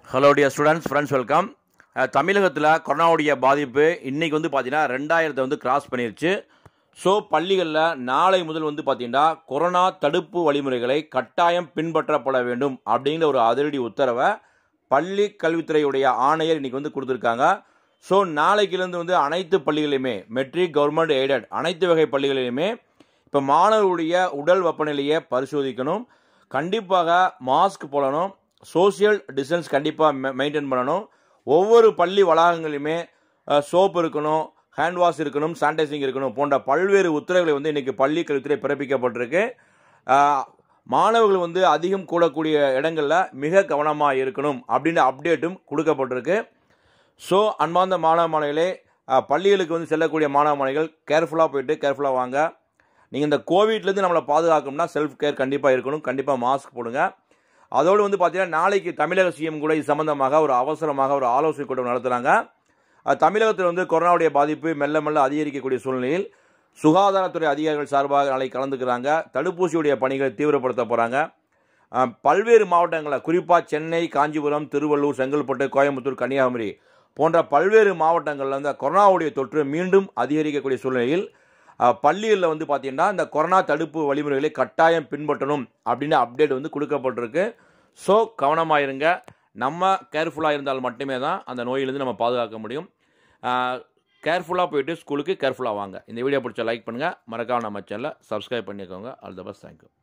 hello dear students friends welcome தமிழகத்தில் கொரோனாவுடைய பாதிப்பு இன்றைக்கி வந்து பார்த்தீங்கன்னா ரெண்டாயிரத்தை வந்து கிராஸ் பண்ணிருச்சு ஸோ பள்ளிகளில் நாளை முதல் வந்து பார்த்தீங்கன்னா கொரோனா தடுப்பு வழிமுறைகளை கட்டாயம் பின்பற்றப்பட வேண்டும் அப்படிங்கிற ஒரு அதிரடி உத்தரவை பள்ளி கல்வித்துறையுடைய ஆணையர் இன்றைக்கி வந்து கொடுத்துருக்காங்க ஸோ நாளைக்கிலேருந்து வந்து அனைத்து பள்ளிகளிலுமே மெட்ரிக் கவர்மெண்ட் எய்டட் அனைத்து வகை பள்ளிகளிலுமே இப்போ மாணவர்களுடைய உடல் வெப்பநிலையை பரிசோதிக்கணும் கண்டிப்பாக மாஸ்க் போடணும் சோஷியல் டிஸ்டன்ஸ் கண்டிப்பாக மெயின்டைன் பண்ணணும் ஒவ்வொரு பள்ளி வளாகங்களிலுமே சோப் இருக்கணும் ஹேண்ட் வாஷ் இருக்கணும் சானிடைசிங் இருக்கணும் போன்ற பல்வேறு உத்தரவுகளை வந்து இன்றைக்கி பள்ளி கல்வித்துறை பிறப்பிக்கப்பட்டிருக்கு அஹ், மாணவர்கள் வந்து அதிகம் கூடக்கூடிய இடங்களில் மிக கவனமாக இருக்கணும் அப்படின்ற அப்டேட்டும் கொடுக்கப்பட்டிருக்கு ஸோ அன்பார்ந்த மாணவ மாணவிகளே அஹ், பள்ளிகளுக்கு வந்து செல்லக்கூடிய மாணவ மாணவிகள் கேர்ஃபுல்லாக போயிட்டு கேர்ஃபுல்லாக வாங்க நீங்கள் இந்த கோவிட்லேருந்து நம்மளை பாதுகாக்கணும்னா செல்ஃப் கேர் கண்டிப்பாக இருக்கணும் கண்டிப்பாக மாஸ்க் போடுங்க அதோடு வந்து பார்த்தீங்கன்னா நாளைக்கு தமிழக சிஎம் கூட இது சம்பந்தமாக ஒரு அவசரமாக ஒரு ஆலோசனை கூட்டம் நடத்துகிறாங்க அஹ், தமிழகத்தில் வந்து கொரோனாவுடைய பாதிப்பு மெல்ல மெல்ல அதிகரிக்கக்கூடிய சூழ்நிலையில் சுகாதாரத்துறை அதிகாரிகள் சார்பாக நாளைக்கு கலந்துக்கிறாங்க தடுப்பூசியுடைய பணிகளை தீவிரப்படுத்த போகிறாங்க அஹ், பல்வேறு மாவட்டங்களில் குறிப்பாக சென்னை காஞ்சிபுரம் திருவள்ளூர் செங்கல்பட்டு கோயம்புத்தூர் கன்னியாகுமரி போன்ற பல்வேறு மாவட்டங்களில் வந்து கொரோனாவுடைய தொற்று மீண்டும் அதிகரிக்கக்கூடிய சூழ்நிலையில் அஹ், பள்ளிகளில் வந்து பார்த்தீங்கன்னா இந்த கொரோனா தடுப்பு வழிமுறைகளை கட்டாயம் பின்பற்றணும் அப்படின்னு அப்டேட் வந்து கொடுக்கப்பட்டிருக்கு ஸோ கவனமாக இருங்க நம்ம கேர்ஃபுல்லாக இருந்தால் மட்டுமே தான் அந்த நோயிலிருந்து நம்ம பாதுகாக்க முடியும் கேர்ஃபுல்லாக போயிட்டு ஸ்கூலுக்கு கேர்ஃபுல்லாக வாங்க இந்த வீடியோ பிடிச்ச லைக் பண்ணுங்கள் மறக்காம நம்ம சேனலை சப்ஸ்கிரைப் பண்ணிக்கோங்க ஆல் த பெஸ்ட் தேங்க்யூ